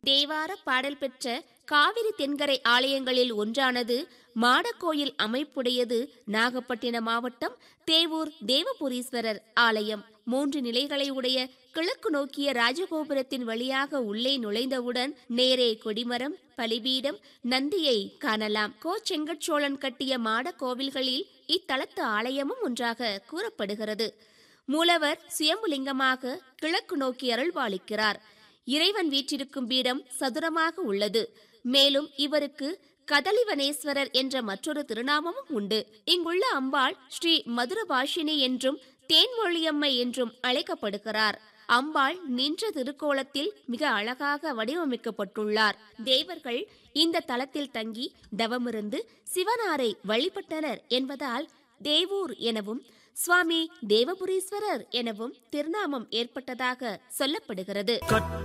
தேவார பாடல் பெற்ற காவிரி தென்கரை ஆலயங்களில் ஒன்றானது மாடக்கோயில் அமைப்புடையது நாகப்பட்டினம் மாவட்டம் தேவூர் தேவபுரீஸ்வரர் ஆலயம் மூன்று நிலைகளை உடைய கிழக்கு நோக்கிய ராஜகோபுரத்தின் வழியாக உள்ளே நுழைந்தவுடன் நேரே கொடிமரம் பலிபீடம் நந்தியை காணலாம் கோ செங்கட்சோழன் கட்டிய மாட கோவில்களில் இத்தலத்து ஆலயமும் ஒன்றாக கூறப்படுகிறது மூலவர் சுயம்புலிங்கமாக கிழக்கு நோக்கி அருள்பாலிக்கிறார் இறைவன் வீற்றிருக்கும் பீடம் சதுரமாக உள்ளது மேலும் இவருக்கு கதலிவனேஸ்வரர் என்ற மற்றொரு திருநாமமும் உண்டு இங்குள்ள அம்பாள் ஸ்ரீ மதுரபாஷினி என்றும் தேன்மொழியம்மை என்றும் அழைக்கப்படுகிறார் அம்பாள் நின்ற திருக்கோலத்தில் மிக அழகாக வடிவமைக்கப்பட்டுள்ளார் தேவர்கள் இந்த தலத்தில் தங்கி தவமிருந்து சிவனாரை வழிபட்டனர் என்பதால் தேவூர் எனவும் சுவாமி தேவபுரீஸ்வரர் எனவும் திருநாமம் ஏற்பட்டதாக சொல்லப்படுகிறது